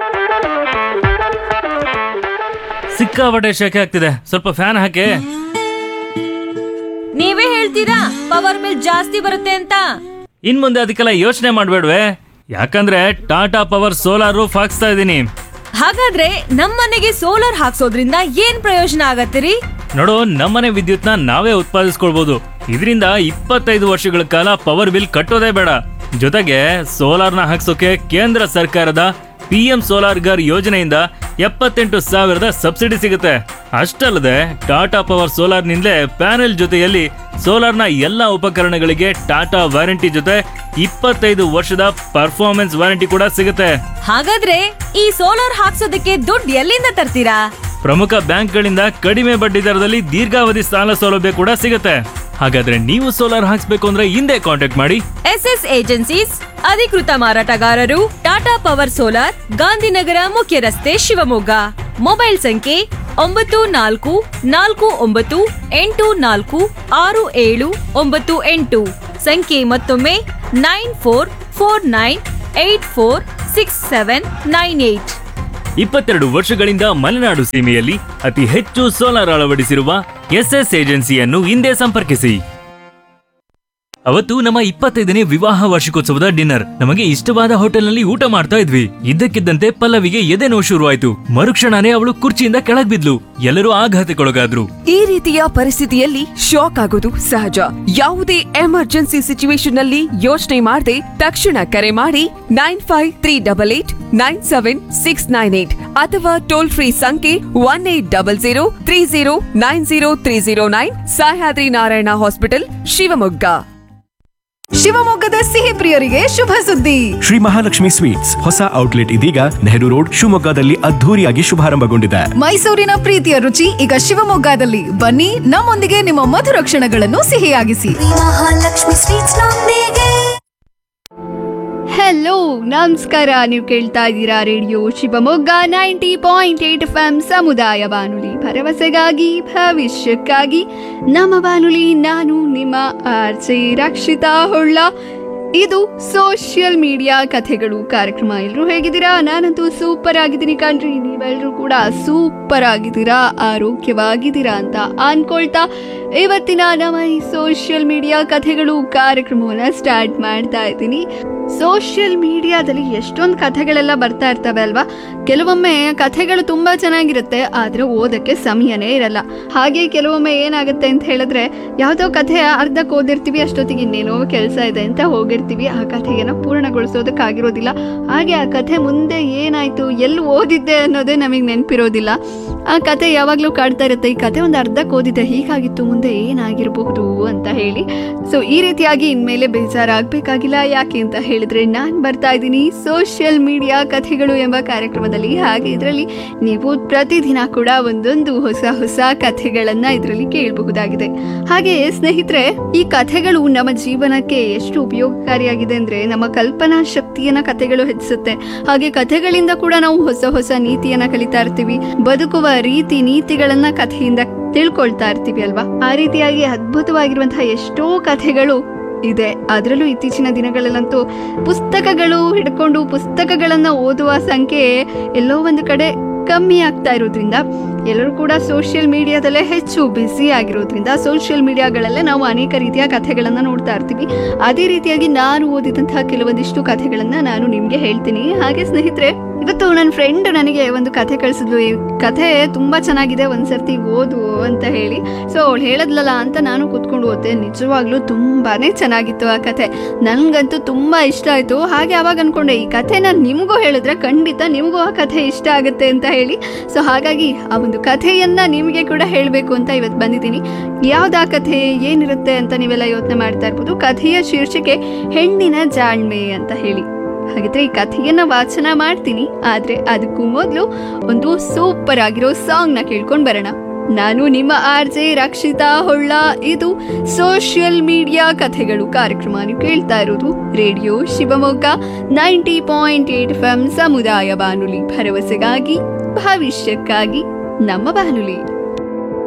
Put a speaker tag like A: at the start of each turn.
A: ಸಿಕ್ಕಾಪಟ್ಟೆ ಶೆಕೆ ಆಗ್ತಿದೆ ಸ್ವಲ್ಪ ಫ್ಯಾನ್ ಹಾಕಿ
B: ನೀವೇ ಹೇಳ್ತೀರಾ ಪವರ್ ಬಿಲ್ ಜಾಸ್ತಿ ಬರುತ್ತೆ ಅಂತ
A: ಇನ್ ಮುಂದೆ ಅದಕ್ಕೆಲ್ಲ ಯೋಚನೆ ಮಾಡ್ಬೇಡ್ವೆ ಯಾಕಂದ್ರೆ ಟಾಟಾ ಪವರ್ ಸೋಲಾರ್ ರೂಫ್ ಹಾಕ್ಸ್ತಾ ಇದ್ದೀನಿ
B: ಹಾಗಾದ್ರೆ ನಮ್ಮನೆಗೆ ಸೋಲಾರ್ ಹಾಕ್ಸೋದ್ರಿಂದ ಏನ್ ಪ್ರಯೋಜನ ಆಗತ್ತಿರಿ
A: ನೋಡು ನಮ್ಮನೆ ವಿದ್ಯುತ್ನ ನಾವೇ ಉತ್ಪಾದಿಸ್ಕೊಳ್ಬಹುದು ಇದರಿಂದ ಇಪ್ಪತ್ತೈದು ವರ್ಷಗಳ ಕಾಲ ಪವರ್ ಬಿಲ್ ಕಟ್ಟೋದೇ ಬೇಡ ಜೊತೆಗೆ ಸೋಲಾರ್ನ ಹಾಕ್ಸೋಕೆ ಕೇಂದ್ರ ಸರ್ಕಾರದ ಪಿ ಎಂ ಸೋಲಾರ್ ಗರ್ ಯೋಜನೆಯಿಂದ ಎಪ್ಪತ್ತೆಂಟು ಸಾವಿರದ ಸಬ್ಸಿಡಿ ಸಿಗುತ್ತೆ ಅಷ್ಟಲ್ಲದೆ ಟಾಟಾ ಪವರ್ ಸೋಲಾರ್ನಿಂದಲೇ ಪ್ಯಾನೆಲ್ ಜೊತೆಯಲ್ಲಿ ಸೋಲಾರ್ನ ಎಲ್ಲ ಉಪಕರಣಗಳಿಗೆ ಟಾಟಾ ವಾರಂಟಿ ಜೊತೆ ಇಪ್ಪತ್ತೈದು ವರ್ಷದ ಪರ್ಫಾರ್ಮೆನ್ಸ್ ವಾರಂಟಿ ಕೂಡ ಸಿಗುತ್ತೆ
B: ಹಾಗಾದ್ರೆ ಈ ಸೋಲಾರ್ ಹಾಕ್ಸೋದಕ್ಕೆ ದುಡ್ಡು ಎಲ್ಲಿಂದ ತರ್ತೀರಾ
A: ಪ್ರಮುಖ ಬ್ಯಾಂಕ್ಗಳಿಂದ ಕಡಿಮೆ ಬಡ್ಡಿ ದರದಲ್ಲಿ ದೀರ್ಘಾವಧಿ ಸಾಲ ಸೌಲಭ್ಯ ಕೂಡ ಸಿಗುತ್ತೆ ಹಾಗಾದ್ರೆ ನೀವು ಸೋಲಾರ್ ಹಾಕ್ಸ್ಬೇಕು ಅಂದ್ರೆ ಹಿಂದೆ ಕಾಂಟ್ಯಾಕ್ಟ್ ಮಾಡಿ
B: ಎಸ್ ಎಸ್ ಏಜೆನ್ಸೀಸ್ ಅಧಿಕೃತ ಮಾರಾಟಗಾರರು ಟಾಟಾ ಪವರ್ ಸೋಲಾರ್ ಗಾಂಧಿನಗರ ಮುಖ್ಯ ರಸ್ತೆ ಶಿವಮೊಗ್ಗ ಮೊಬೈಲ್ ಸಂಖ್ಯೆ ಒಂಬತ್ತು ನಾಲ್ಕು ನಾಲ್ಕು ಒಂಬತ್ತು ಎಂಟು ನಾಲ್ಕು ಆರು ಏಳು ಒಂಬತ್ತು ಎಂಟು ಸಂಖ್ಯೆ ಮತ್ತೊಮ್ಮೆ nine four four nine eight four six seven nine eight
A: ಇಪ್ಪತ್ತೆರಡು ವರ್ಷಗಳಿಂದ ಮಲೆನಾಡು ಸೀಮೆಯಲ್ಲಿ ಅತಿ ಹೆಚ್ಚು ಸೋಲಾರ್ ಅಳವಡಿಸಿರುವ ಎಸ್ಎಸ್ ಏಜೆನ್ಸಿಯನ್ನು ಹಿಂದೆ ಸಂಪರ್ಕಿಸಿ ಅವತ್ತು ನಮ್ಮ ಇಪ್ಪತ್ತೈದನೇ ವಿವಾಹ ವಾರ್ಷಿಕೋತ್ಸವದ ಡಿನ್ನರ್ ನಮಗೆ ಇಷ್ಟವಾದ ಹೋಟೆಲ್ನಲ್ಲಿ ಊಟ ಮಾಡ್ತಾ ಇದ್ವಿ ಇದ್ದಕ್ಕಿದ್ದಂತೆ ಪಲ್ಲವಿಗೆ ಎದೆ ನೋವು ಶುರುವಾಯ್ತು ಮರುಕ್ಷಣನೇ ಅವಳು ಕುರ್ಚಿಯಿಂದ ಕೆಳಗ್ ಬಿದ್ಲು ಎಲ್ಲರೂ ಆಘಾತಕ್ಕೊಳಗಾದ್ರು
C: ಈ ರೀತಿಯ ಪರಿಸ್ಥಿತಿಯಲ್ಲಿ ಶಾಕ್ ಆಗೋದು ಸಹಜ ಯಾವುದೇ ಎಮರ್ಜೆನ್ಸಿ ಸಿಚುವೇಶನ್ ನಲ್ಲಿ ಯೋಚನೆ ಮಾಡದೆ ತಕ್ಷಣ ಕರೆ ಮಾಡಿ nine five three double eight nine seven six nine eight ಅಥವಾ ಟೋಲ್ ಫ್ರೀ ಸಂಖ್ಯೆ one eight double zero three zero nine zero three zero nine Sahyadri Narayana hospital Shivamogga
D: ಶಿವಮೊಗ್ಗದ ಸಿಹಿ ಪ್ರಿಯರಿಗೆ ಶುಭ ಸುದ್ದಿ
E: ಶ್ರೀ ಮಹಾಲಕ್ಷ್ಮಿ ಸ್ವೀಟ್ಸ್ ಹೊಸ ಔಟ್ಲೆಟ್ ಇದೀಗ ನೆಹರು ರೋಡ್ ಶಿವಮೊಗ್ಗದಲ್ಲಿ ಅದ್ಧೂರಿಯಾಗಿ ಶುಭಾರಂಭಗೊಂಡಿದೆ
D: ಮೈಸೂರಿನ ಪ್ರೀತಿಯ ರುಚಿ ಈಗ ಶಿವಮೊಗ್ಗದಲ್ಲಿ ಬನ್ನಿ ನಮ್ಮೊಂದಿಗೆ ನಿಮ್ಮ ಮಧುರ ಕ್ಷಣಗಳನ್ನು ಸಿಹಿಯಾಗಿಸಿ
F: ಮಹಾಲಕ್ಷ್ಮಿ ಸ್ವೀಟ್ಸ್ ನೊಂದಿಗೆ
G: ಹೆಲೋ ನಮಸ್ಕಾರ ನೀವು ಕೇಳ್ತಾ ಇದ್ದೀರಾ radio Shivamogga ninety point eight F M ಸಮುದಾಯ ಬಾನುಲಿ ಭರವಸೆಗಾಗಿ ಭವಿಷ್ಯಕ್ಕಾಗಿ ನಮ್ಮ ಬಾನುಲಿ ನಾನು ನಿಮ್ಮ ಆರ್ ಜೆ ರಕ್ಷಿತಾ ಹೊಳ್ಳ ಇದು ಸೋಷಿಯಲ್ ಮೀಡಿಯಾ ಕಥೆಗಳು ಕಾರ್ಯಕ್ರಮ ಎಲ್ಲರೂ ಹೇಗಿದ್ದೀರಾ ನಾನಂತೂ ಸೂಪರ್ ಆಗಿದ್ದೀನಿ ಕಣ್ರಿ ನೀವೆಲ್ಲರೂ ಕೂಡ ಸೂಪರ್ ಆಗಿದ್ದೀರಾ ಆರೋಗ್ಯವಾಗಿದ್ದೀರಾ ಅಂತ ಅನ್ಕೊಳ್ತಾ ಇವತ್ತಿನ ನಮ್ಮ ಈ ಸೋಷಿಯಲ್ ಮೀಡಿಯಾ ಕಥೆಗಳು ಕಾರ್ಯಕ್ರಮವನ್ನು ಸ್ಟಾರ್ಟ್ ಮಾಡ್ತಾ ಇದ್ದೀನಿ ಸೋಷಿಯಲ್ ಮೀಡಿಯಾದಲ್ಲಿ ಎಷ್ಟೊಂದು ಕಥೆಗಳೆಲ್ಲ ಬರ್ತಾ ಇರ್ತವೆ ಅಲ್ವಾ ಕೆಲವೊಮ್ಮೆ ಕಥೆಗಳು ತುಂಬ ಚೆನ್ನಾಗಿರುತ್ತೆ ಆದರೆ ಓದಕ್ಕೆ ಸಮಯನೇ ಇರಲ್ಲ ಹಾಗೆ ಕೆಲವೊಮ್ಮೆ ಏನಾಗುತ್ತೆ ಅಂತ ಹೇಳಿದ್ರೆ ಯಾವುದೋ ಕಥೆ ಅರ್ಧಕ್ಕೆ ಓದಿರ್ತೀವಿ ಅಷ್ಟೊತ್ತಿಗೆ ಇನ್ನೇನೋ ಕೆಲಸ ಇದೆ ಅಂತ ಹೋಗಿರ್ತೀವಿ ಆ ಕಥೆಯನ್ನು ಪೂರ್ಣಗೊಳಿಸೋದಕ್ಕಾಗಿರೋದಿಲ್ಲ ಹಾಗೆ ಆ ಕಥೆ ಮುಂದೆ ಏನಾಯಿತು ಎಲ್ಲಿ ಓದಿದ್ದೆ ಅನ್ನೋದೇ ನಮಗೆ ನೆನಪಿರೋದಿಲ್ಲ ಆ ಕತೆ ಯಾವಾಗಲೂ ಕಾಡ್ತಾ ಇರುತ್ತೆ ಈ ಕತೆ ಒಂದು ಅರ್ಧಕ್ಕೆ ಓದಿದ್ದೆ ಹೀಗಾಗಿತ್ತು ಮುಂದೆ ಏನಾಗಿರಬಹುದು ಅಂತ ಹೇಳಿ ಸೊ ಈ ರೀತಿಯಾಗಿ ಇನ್ಮೇಲೆ ಬೇಜಾರಾಗಬೇಕಾಗಿಲ್ಲ ಯಾಕೆ ಅಂತ ಹೇಳಿದ್ರೆ ನಾನು ಬರ್ತಾ ಇದ್ದೀನಿ ಸೋಷಿಯಲ್ ಮೀಡಿಯಾ ಕಥೆಗಳು ಎಂಬ ಕಾರ್ಯಕ್ರಮದಲ್ಲಿ ಹಾಗೆ ಇದರಲ್ಲಿ ನೀವು ಪ್ರತಿದಿನ ಕೂಡ ಒಂದೊಂದು ಹೊಸ ಹೊಸ ಕಥೆಗಳನ್ನು ಇದರಲ್ಲಿ ಕೇಳಬಹುದಾಗಿದೆ ಹಾಗೆ ಸ್ನೇಹಿತರೆ ಈ ಕಥೆಗಳು ನಮ್ಮ ಜೀವನಕ್ಕೆ ಎಷ್ಟು ಉಪಯೋಗಕಾರಿಯಾಗಿದೆ ಅಂದ್ರೆ ನಮ್ಮ ಕಲ್ಪನಾ ಶಕ್ತಿಯನ್ನ ಕಥೆಗಳು ಹೆಚ್ಚಿಸುತ್ತೆ ಹಾಗೆ ಕಥೆಗಳಿಂದ ಕೂಡ ನಾವು ಹೊಸ ಹೊಸ ನೀತಿಯನ್ನ ಕಲಿತಾ ಇರ್ತೀವಿ ಬದುಕುವ ರೀತಿ ನೀತಿಗಳನ್ನ ಕಥೆಯಿಂದ ತಿಳ್ಕೊಳ್ತಾ ಇರ್ತೀವಿ ಅಲ್ವಾ ಆ ರೀತಿಯಾಗಿ ಅದ್ಭುತವಾಗಿರುವಂತಹ ಎಷ್ಟೋ ಕಥೆಗಳು ಇದೆ ಅದರಲ್ಲೂ ಇತ್ತೀಚಿನ ದಿನಗಳಲ್ಲಂತೂ ಪುಸ್ತಕಗಳು ಹಿಡ್ಕೊಂಡು ಪುಸ್ತಕಗಳನ್ನ ಓದುವ ಸಂಖ್ಯೆ ಎಲ್ಲೋ ಒಂದು ಕಡೆ ಕಮ್ಮಿ ಆಗ್ತಾ ಇರೋದ್ರಿಂದ ಎಲ್ಲರೂ ಕೂಡ ಸೋಷಿಯಲ್ ಮೀಡಿಯಾದಲ್ಲೇ ಹೆಚ್ಚು ಬ್ಯುಸಿ ಆಗಿರೋದ್ರಿಂದ ಸೋಷಿಯಲ್ ಮೀಡಿಯಾಗಳಲ್ಲೇ ನಾವು ಅನೇಕ ರೀತಿಯ ಕಥೆಗಳನ್ನು ನೋಡ್ತಾ ಇರ್ತೀವಿ ಅದೇ ರೀತಿಯಾಗಿ ನಾನು ಓದಿದಂತಹ ಕೆಲವೊಂದಿಷ್ಟು ಕಥೆಗಳನ್ನು ನಾನು ನಿಮಗೆ ಹೇಳ್ತೀನಿ ಹಾಗೆ ಸ್ನೇಹಿತರೆ ಇವತ್ತು ನನ್ನ ಫ್ರೆಂಡ್ ನನಗೆ ಒಂದು ಕಥೆ ಕಳಿಸಿದ್ಲು ಈ ಕಥೆ ತುಂಬ ಚೆನ್ನಾಗಿದೆ ಒಂದ್ಸರ್ತಿ ಓದು ಅಂತ ಹೇಳಿ ಸೊ ಅವಳು ಹೇಳದ್ಲಲ್ಲ ಅಂತ ನಾನು ಕೂತ್ಕೊಂಡು ಓದ್ದೆ ನಿಜವಾಗ್ಲೂ ತುಂಬಾನೇ ಚೆನ್ನಾಗಿತ್ತು ಆ ಕಥೆ ನನಗಂತೂ ತುಂಬ ಇಷ್ಟ ಆಯಿತು ಹಾಗೆ ಅವಾಗ ಅನ್ಕೊಂಡೆ ಈ ಕಥೆನ ನಿಮಗೂ ಹೇಳಿದ್ರೆ ಖಂಡಿತ ನಿಮಗೂ ಆ ಕಥೆ ಇಷ್ಟ ಆಗುತ್ತೆ ಅಂತ ಹೇಳಿ ಸೊ ಹಾಗಾಗಿ ಆ ಒಂದು ಕಥೆಯನ್ನ ನಿಮಗೆ ಕೂಡ ಹೇಳಬೇಕು ಅಂತ ಇವತ್ತು ಬಂದಿದ್ದೀನಿ ಯಾವ್ದು ಆ ಕಥೆ ಏನಿರುತ್ತೆ ಅಂತ ನೀವೆಲ್ಲ ಯೋಚನೆ ಮಾಡ್ತಾ ಇರ್ಬೋದು ಕಥೆಯ ಶೀರ್ಷಿಕೆ ಹೆಣ್ಣಿನ ಜಾಣ್ಮೆ ಅಂತ ಹೇಳಿ ಹಾಗಿದ್ರೆ ಈ ಕಥೆಯನ್ನ ವಾಚನ ಮಾಡ್ತೀನಿ ಆದ್ರೆ ಅದಕ್ಕೂ ಮೊದಲು ಒಂದು ಸೂಪರ್ ಆಗಿರೋ ಸಾಂಗ್ ನ ಕೇಳ್ಕೊಂಡ್ ಬರೋಣ ನಾನು ನಿಮ್ಮ ಆರ್ ಜೆ ರಕ್ಷಿತಾ ಹೊಳ್ಳ ಇದು ಸೋಷಿಯಲ್ ಮೀಡಿಯಾ ಕಥೆಗಳು ಕಾರ್ಯಕ್ರಮ ನೀವು ಕೇಳ್ತಾ ಇರೋದು radio Shivamogga ninety point eight F M ಸಮುದಾಯ ಬಾನುಲಿ ಭರವಸೆಗಾಗಿ ಭವಿಷ್ಯಕ್ಕಾಗಿ ನಮ್ಮ ಬಾನುಲಿ